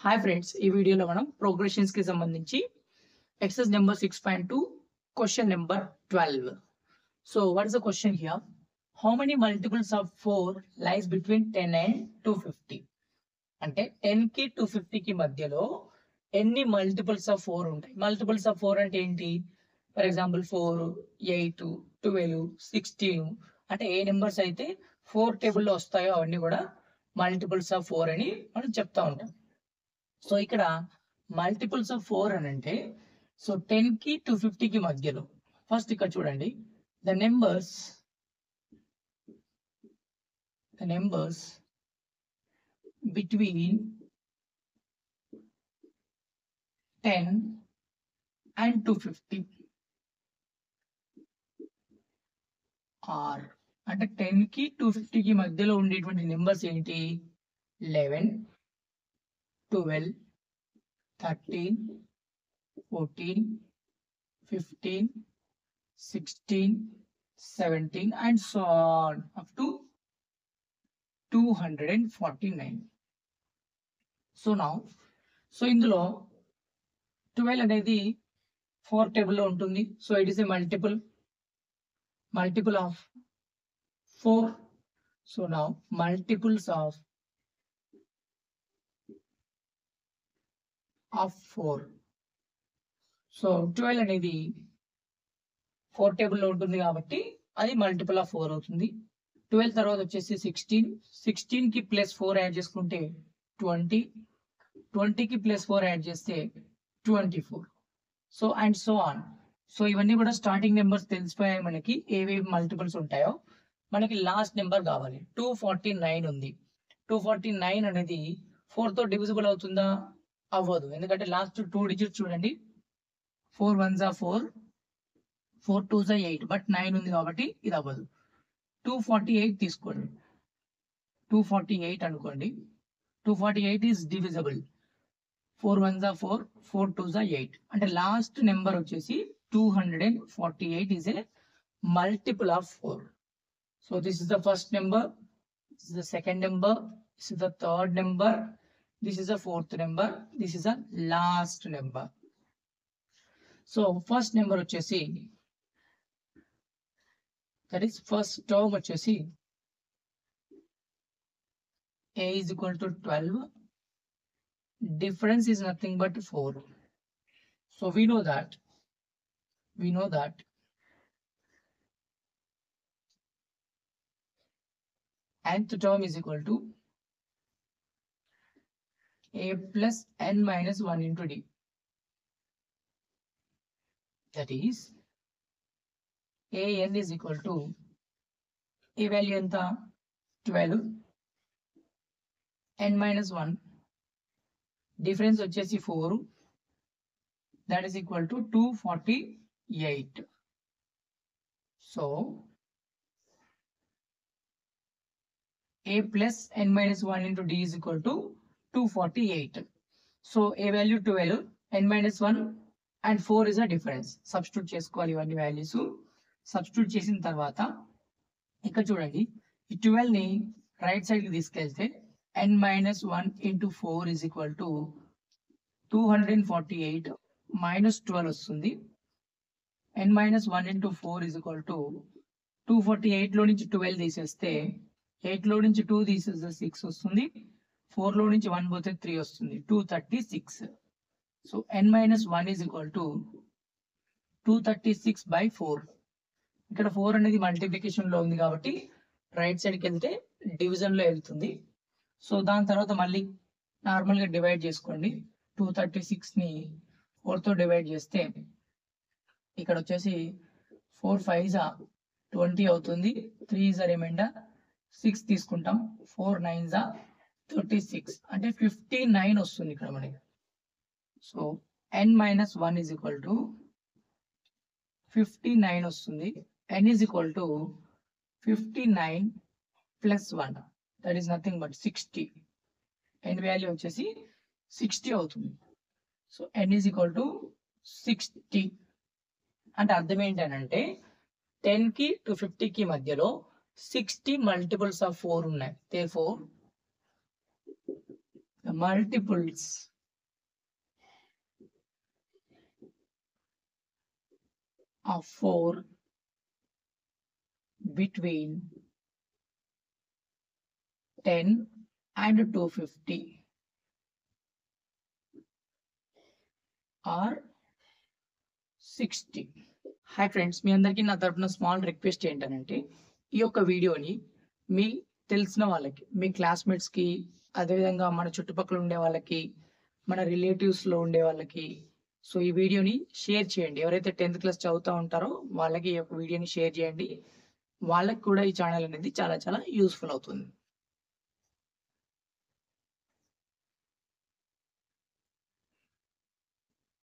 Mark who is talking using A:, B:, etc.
A: Hi friends ఈ వీడియోలో మనం ప్రోగ్రెషన్స్ కి సంబంధించి exercise number six point two question number twelve so what is the question here how many multiples of four lies between ten and two fifty అంటే ten కి two కి మధ్యలో ఎన్ని మల్టిపుల్స్ ఆఫ్ ఫోర్ ఉంటాయి multiples of four అంటే ఏంటి for example four eight twelve sixteen అంటే ఏ నెంబర్స్ అయితే ఫోర్ టేబుల్లో వస్తాయో అవన్నీ కూడా మల్టిపుల్స్ ఆఫ్ ఫోర్ అని మనం చెప్తా ఉంటాం సో ఇక్కడ మల్టిపుల్స్ ఆఫ్ ఫోర్ అని అంటే సో టెన్ కి టూ కి మధ్యలో ఫస్ట్ ఇక్కడ చూడండి the numbers the numbers between ten and two fifty are అంటే టెన్ కి టూ కి మధ్యలో ఉండేటువంటి నెంబర్స్ ఏంటి eleven twelve thirteen fourteen fifteen sixteen seventeen and so on up to two hundred and forty nine so నా so ఇందులో twelve అనేది four టేబుల్లో ఉంటుంది so it is a multiple multiple of 4 so now multiples of of 4 so twelve అనేది four టేబుల్లో ఉంటుంది కాబట్టి అది మల్టిపుల్ ఆఫ్ ఫోర్ అవుతుంది ట్వెల్వ్ తర్వాత వచ్చేసి సిక్స్టీన్ సిక్స్టీన్ కి ప్లస్ ఫోర్ యాడ్ చేసుకుంటే ట్వంటీ ట్వంటీకి ప్లస్ ఫోర్ యాడ్ చేస్తే twenty four so and so on so ఇవన్నీ కూడా స్టార్టింగ్ నెంబర్స్ తెలిసిపోయాయి మనకి ఏవేవి మల్టిపుల్స్ ఉంటాయో మనకి లాస్ట్ నెంబర్ కావాలి టూ ఫార్టీ నైన్ ఉంది టూ ఫార్టీ నైన్ అనేది ఫోర్ తో డివిజిబుల్ అవుతుందా అవ్వదు ఎందుకంటే లాస్ట్ టూ డిజిట్స్ చూడండి ఫోర్ వన్ జా ఫోర్ ఫోర్ టూ జా ఎయిట్ బట్ నైన్ ఉంది కాబట్టి ఇది అవ్వదు టూ ఫార్టీ ఎయిట్ తీసుకోండి టూ ఫార్టీ ఎయిట్ అనుకోండి two forty eight is divisible four one జా ఫోర్ ఫోర్ టూ జా ఎయిట్ అంటే లాస్ట్ నెంబర్ వచ్చేసి 248 is a multiple of 4. So this is the first number, this is the second number, this is the third number, this is the fourth number, this is the last number. So first number వచ్చేసి that is first term వచ్చేసి a is equal to 12 difference is nothing but 4 so we know that we know that nth term is equal to a plus n minus 1 into d. That is, a n is equal to a value ఎంత 12 n minus 1 difference వచ్చేసి 4 that is equal to 240 8. So, a plus n minus 1 into d is equal to 248. So, a value 12, n minus 1 and 4 is a difference. Substitute చేసుకోవాలి ఇవన్నీ values substitute చేసిన తర్వాత ఇక్కడ చూడండి ఈ 12 ని రైట్ సైడ్ కి తీసుకెళ్తే n minus one into four is equal to two hundred and forty eight minus twelve వస్తుంది n minus one into four is equal to two forty eight లో నుంచి ట్వెల్వ్ తీసేస్తే ఎయిట్ లో నుంచి టూ తీసేస్తే six వస్తుంది ఫోర్ లో నుంచి వన్ పోతే త్రీ వస్తుంది two thirty six so n minus one is equal to two thirty six by four ఇక్కడ ఫోర్ అనేది మల్టిప్లికేషన్ లో ఉంది కాబట్టి రైట్ సైడ్కి వెళ్తే డివిజన్ లో వెళ్తుంది సో దాని తర్వాత మళ్ళీ నార్మల్ గా డివైడ్ చేసుకోండి టూ థర్టీ సిక్స్ ని ఫోర్ తో డివైడ్ చేస్తే ఇక్కడ వచ్చేసి ఫోర్ ఫైవ్ జా ట్వంటీ అవుతుంది త్రీ జా రిమైండర్ సిక్స్ తీసుకుంటాం ఫోర్ నైన్ జా థర్టీ సిక్స్ అంటే ఫిఫ్టీ నైన్ వస్తుంది ఇక్కడ మనకి so n minus one is equal to fifty nine వస్తుంది n is equal to fifty nine plus one that is nothing but sixty n value వచ్చేసి sixty అవుతుంది so n is equal to sixty అంటే అర్థం ఏంటనంటే ten కి two ఫిఫ్టీకి మధ్యలో sixty multiples of four ఉన్నాయి they four the multiples of 4 between 10 and 250 or 60 hi friends మీ అందరికీ నా తరపున స్మాల్ రిక్వెస్ట్ ఏంటనంటే ఈ యొక్క వీడియోని మీ తెలిసిన వాళ్ళకి మీ క్లాస్మేట్స్కి అదేవిధంగా మన చుట్టుపక్కల ఉండే వాళ్ళకి మన రిలేటివ్స్లో ఉండే వాళ్ళకి సో ఈ వీడియోని షేర్ చేయండి ఎవరైతే టెన్త్ క్లాస్ చదువుతూ ఉంటారో వాళ్ళకి ఈ యొక్క వీడియోని షేర్ చేయండి వాళ్ళకి కూడా ఈ ఛానల్ అనేది చాలా చాలా యూస్ఫుల్ అవుతుంది